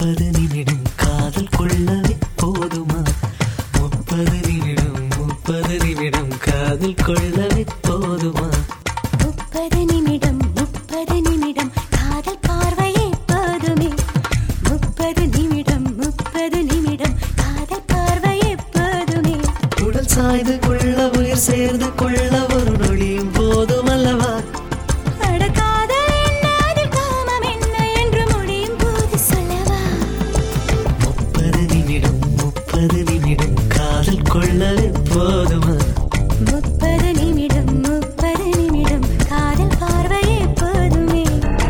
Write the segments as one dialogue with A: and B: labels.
A: முப்பது நிமிடம் காதல் கொள்ளவே போதுமா முப்பது நிமிடம் முப்பது நிமிடம் காதல் கொள்ளவே போதுமா
B: முப்பது நிமிடம் முப்பது நிமிடம் காதல் பார்வையே போதுமே முப்பது நிமிடம் முப்பது நிமிடம் காதல் பார்வையே போதுமே
A: உடல் சாய்ந்து கொள்ள உயிர் சேர்ந்து கொள்ள ஒரு நொடியும் போதும் அல்லவா
B: அட காதல் என்ன அதில் காமம் என்ன என்று முடியும் போது சொல்லவா
A: முப்பது நிமிடம் முப்பது நிமிடம் காதல் கொள்ளவே போதுமா
B: முப்பது நிமிடம் முப்பது நிமிடம் காதல் பார்வையே போதுமே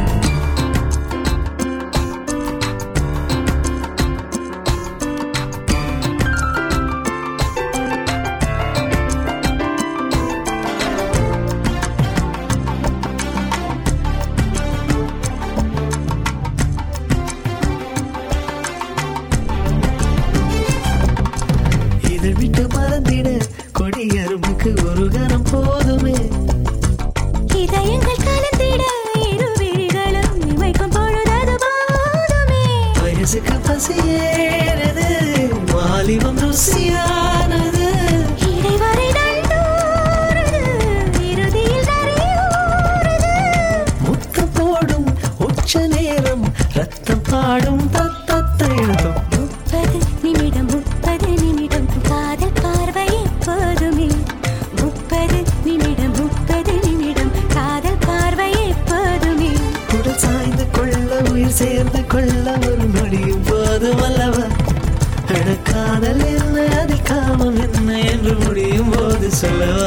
A: இதழ் விட்டு மறந்திட கொடியரும்புக்கு ஒரு கரம் போதுமே
B: இதயங்கள் கலந்திட இரு விழிகளும் இமைக்கும் பொழுதது போதுமே
A: வயசுக்கு பசியேறது வாலிபம் ருசியானது
B: இடைவரை நண்டூறுது இறுதியில் நரையூறுது
A: முத்தம் போடும் உச்ச நேரம் ரத்தம் பாடும் தத்தத்தை எழுதும்
B: முப்பது நிமிடம் முப்பது நிமிடம் காதல் பார்வை எப்போதுமே முப்பது நிமிடம் முப்பது நிமிடம் காதல் பார்வை எப்போதுமே
A: உடல் சாய்ந்து கொள்ள உயிர் சேர்ந்து கொள்ள ஒரு நொடியும் போதும் அல்லவா அட காதல் என்ன அதில் காமம் என்ன என்று முடியும் போது சொல்லவா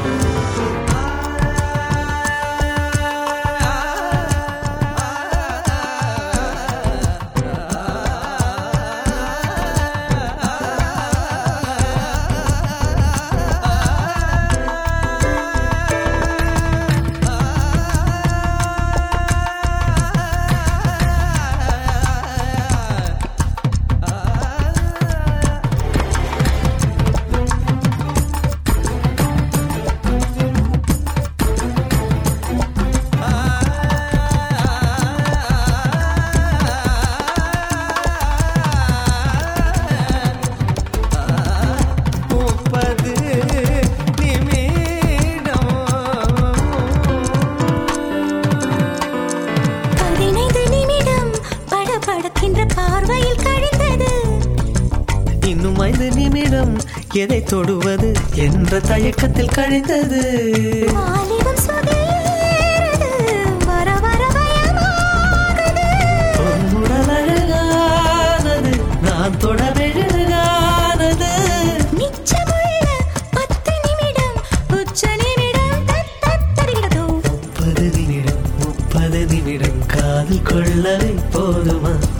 A: முப்பது நிமிடம்
B: பதினைந்து நிமிடம் படபடக்கின்ற பார்வையில் கழிந்தது
A: இன்னும் ஐந்து நிமிடம் எதை தொடுவது என்ற தயக்கத்தில் கழிந்தது
B: வாலிபம் சுதேறுது வர வர பயமாகுது
A: உன்னுடல் அழகானது நான் தொட மெழுகானது
B: நிச்சயமுள்ள பத்து நிமிடம் உச்ச நிமிடம் தத்தத்தரிகிறதோ
A: முப்பது நிமிடம் முப்பது நிமிடம் காதல் கொள்ளவே போதுமா